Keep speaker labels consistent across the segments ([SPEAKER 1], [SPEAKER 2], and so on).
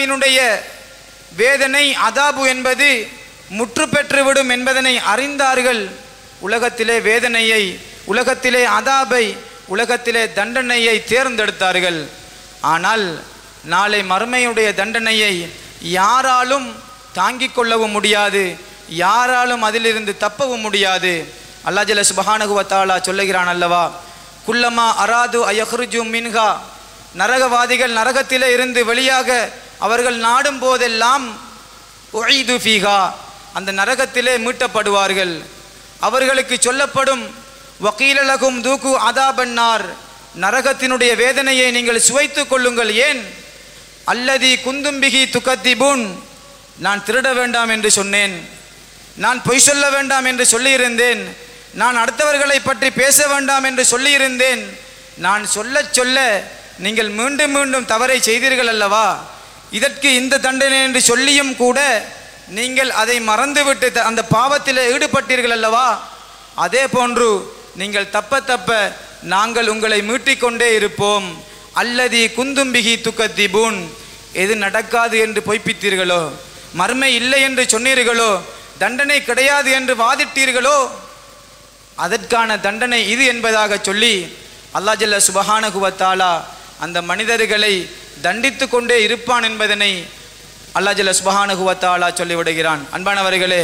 [SPEAKER 1] மறுமையினுடைய வேதனை அதாபு என்பது முற்று பெற்றுவிடும் என்பதனை அறிந்தார்கள் உலகத்திலே வேதனையை உலகத்திலே அதாபை உலகத்திலே தண்டனையை தேர்ந்தெடுத்தார்கள் ஆனால் நாளை மறுமையுடைய தண்டனையை யாராலும் தாங்கிக் கொள்ளவும் முடியாது யாராலும் அதிலிருந்து தப்பவும் முடியாது அல்லாஹ் ஜல்ல சுபஹானஹு வ தஆலா சொல்லுகிறான் அல்லவா குல்லமா அராது அயஹ்ருஜு மின்ஹா நரகவாதிகள் நரகத்திலே இருந்து வெளியாக அவர்கள் நாடும் போதெல்லாம் உஈது ஃபீஹா அந்த நரகத்திலே மீட்டப்படுவார்கள் அவர்களுக்கு சொல்லப்படும் வக்கீலலகும் தூக்கு அதாபன்னார் நரகத்தினுடைய வேதனையை நீங்கள் சுவைத்துக் கொள்ளுங்கள் ஏன் அல்லதி குந்தும்பிகி துக்கத்திபுன் நான் திருட வேண்டாம் என்று சொன்னேன் நான் பொய் சொல்ல வேண்டாம் என்று சொல்லியிருந்தேன் நான் அடுத்தவர்களை பற்றி பேச வேண்டாம் என்று சொல்லியிருந்தேன் நான் சொல்லச் சொல்ல நீங்கள் மீண்டும் மீண்டும் தவறை செய்தீர்கள் அல்லவா இதற்கு இந்த தண்டனை என்று சொல்லியும் கூட நீங்கள் அதை மறந்துவிட்டு த- அந்த பாவத்தில் ஈடுபட்டீர்கள் அல்லவா அதே போன்று நீங்கள் தப்ப தப்ப நாங்கள் உங்களை மீட்டிக்கொண்டே இருப்போம் அல்லதி குந்தும்பிகி துக்கத்திபூன் எது நடக்காது என்று பொய்ப்பித்தீர்களோ மர்மை இல்லை என்று சொன்னீர்களோ தண்டனை கிடையாது என்று வாதிட்டீர்களோ அதற்கான தண்டனை இது என்பதாக சொல்லி அல்லாஹ் ஜல்ல சுபஹானஹு வ தஆலா அந்த மனிதர்களை தண்டித்து கொண்டே இருப்பான் என்பதனை அல்லாஹ் ஜல்ல சுபஹானஹு வ தஆலா சொல்லிவிடுகிறான் அன்பானவர்களே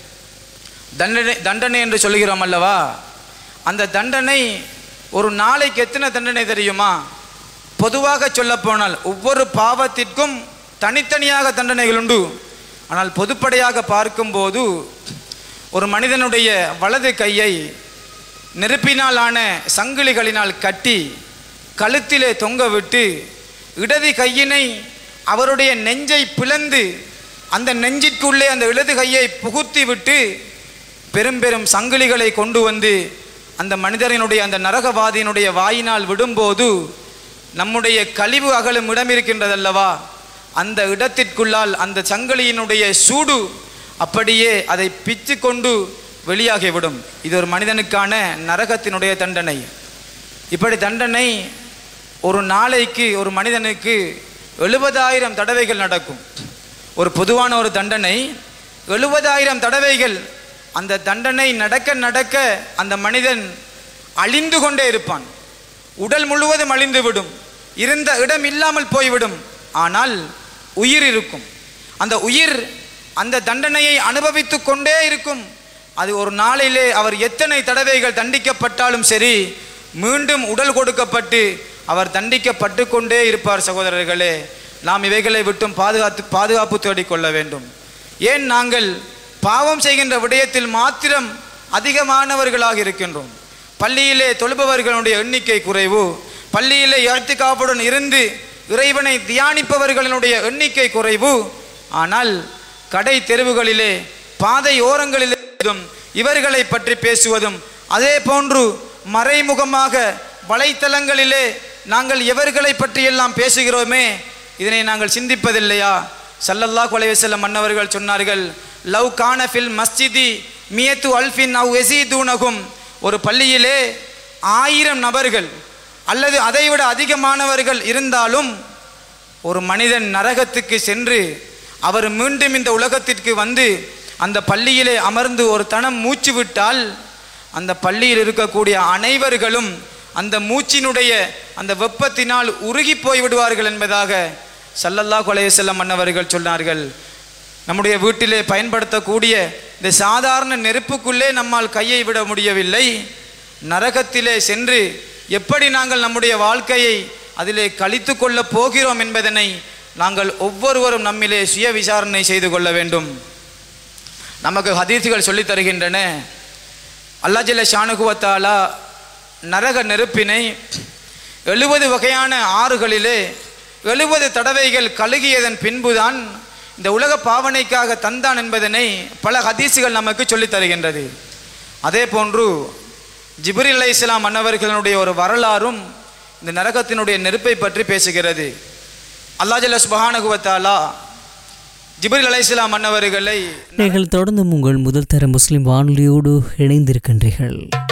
[SPEAKER 1] தண்டனை தண்டனை என்று சொல்லுகிறோம் அல்லவா அந்த தண்டனை ஒரு நாளைக்கு எத்தனை தண்டனை தெரியுமா பொதுவாக சொல்லப்போனால் ஒவ்வொரு பாவத்திற்கும் தனித்தனியாக தண்டனைகள் உண்டு ஆனால் பொதுப்படையாக பார்க்கும்போது ஒரு மனிதனுடைய வலது கையை நெருப்பினால் ஆன சங்கிலிகளினால் கட்டி கழுத்திலே தொங்க விட்டு இடது கையினை அவருடைய நெஞ்சை பிளந்து அந்த நெஞ்சிற்குள்ளே அந்த இடது கையை புகுத்தி விட்டு பெரும் பெரும் சங்கிலிகளை கொண்டு வந்து அந்த மனிதரினுடைய அந்த நரகவாதியினுடைய வாயினால் விடும்போது நம்முடைய கழிவு அகலும் இடம் இருக்கின்றதல்லவா அந்த இடத்திற்குள்ளால் அந்த சங்கிலியினுடைய சூடு அப்படியே அதை பிச்சு கொண்டு வெளியாகிவிடும் இது ஒரு மனிதனுக்கான நரகத்தினுடைய தண்டனை இப்படி தண்டனை ஒரு நாளைக்கு ஒரு மனிதனுக்கு எழுபதாயிரம் தடவைகள் நடக்கும் ஒரு பொதுவான ஒரு தண்டனை எழுபதாயிரம் தடவைகள் அந்த தண்டனை நடக்க நடக்க அந்த மனிதன் அழிந்து கொண்டே இருப்பான் உடல் முழுவதும் அழிந்து விடும் இருந்த இடம் இல்லாமல் போய்விடும் ஆனால் உயிர் இருக்கும் அந்த உயிர் அந்த தண்டனையை அனுபவித்து கொண்டே இருக்கும் அது ஒரு நாளிலே அவர் எத்தனை தடவைகள் தண்டிக்கப்பட்டாலும் சரி மீண்டும் உடல் கொடுக்கப்பட்டு அவர் தண்டிக்கப்பட்டு கொண்டே இருப்பார் சகோதரர்களே நாம் இவைகளை விட்டும் பாதுகாத்து பாதுகாப்பு தேடிக்கொள்ள வேண்டும் ஏன் நாங்கள் பாவம் செய்கின்ற விடயத்தில் மாத்திரம் அதிகமானவர்களாக இருக்கின்றோம் பள்ளியிலே தொழுபவர்களுடைய எண்ணிக்கை குறைவு பள்ளியிலே எழுத்துக்காப்புடன் இருந்து இறைவனை தியானிப்பவர்களினுடைய எண்ணிக்கை குறைவு ஆனால் கடை தெருவுகளிலே பாதை ஓரங்களிலே இருந்தும் இவர்களை பற்றி பேசுவதும் அதே போன்று மறைமுகமாக வலைத்தளங்களிலே நாங்கள் எவர்களை பற்றியெல்லாம் பேசுகிறோமே இதனை நாங்கள் சிந்திப்பதில்லையா ஸல்லல்லாஹு அலைஹி வஸல்லம் மன்னவர்கள் சொன்னார்கள் லவ் கான ஃபில் மஸ்ஜிதி மியத்து அல்ஃபின் அவ் எசீதூனகும் ஒரு பள்ளியிலே ஆயிரம் நபர்கள் அல்லது அதைவிட அதிகமானவர்கள் இருந்தாலும் ஒரு மனிதன் நரகத்துக்கு சென்று அவர் மீண்டும் இந்த உலகத்திற்கு வந்து அந்த பள்ளியிலே அமர்ந்து ஒரு தனம் மூச்சு விட்டால் அந்த பள்ளியில் இருக்கக்கூடிய அனைவர்களும் அந்த மூச்சினுடைய அந்த வெப்பத்தினால் உருகி போய் விடுவார்கள் என்பதாக ஸல்லல்லாஹு அலைஹி வஸல்லம் மன்னவர்கள் சொன்னார்கள் நம்முடைய வீட்டிலே பயன்படுத்தக்கூடிய இந்த சாதாரண நெருப்புக்குள்ளே நம்மால் கையை விட முடியவில்லை நரகத்திலே சென்று எப்படி நாங்கள் நம்முடைய வாழ்க்கையை அதிலே கழித்து கொள்ளப் போகிறோம் என்பதனை நாங்கள் ஒவ்வொருவரும் நம்மிலே சுய விசாரணை செய்து கொள்ள வேண்டும் நமக்கு ஹதீஸுகள் சொல்லித் தருகின்றன அல்லாஹ் ஜல்ல ஷானுகுவத்தாலா நரக நெருப்பினை எழுபது வகையான ஆறுகளிலே எழுபது தடவைகள் கழுகியதன் பின்புதான் இந்த உலக பாவனைக்காக தந்தான் என்பதனை பல ஹதீஸுகள் நமக்கு சொல்லித் தருகின்றது அதே போன்று ஜிப்ரில் அலை இஸ்லாம் மன்னவர்களுடைய ஒரு வரலாறும் இந்த நரகத்தினுடைய நெருப்பை பற்றி பேசுகிறது அல்லாஹ் ஜல்ல சுபஹானகுவத்தாலா ஜிப்ரில் அலை இஸ்லாம் மன்னவர்களை
[SPEAKER 2] நீங்கள் தொடர்ந்து உங்கள் முதல் தர முஸ்லிம் வானொலியோடு இணைந்திருக்கின்றீர்கள்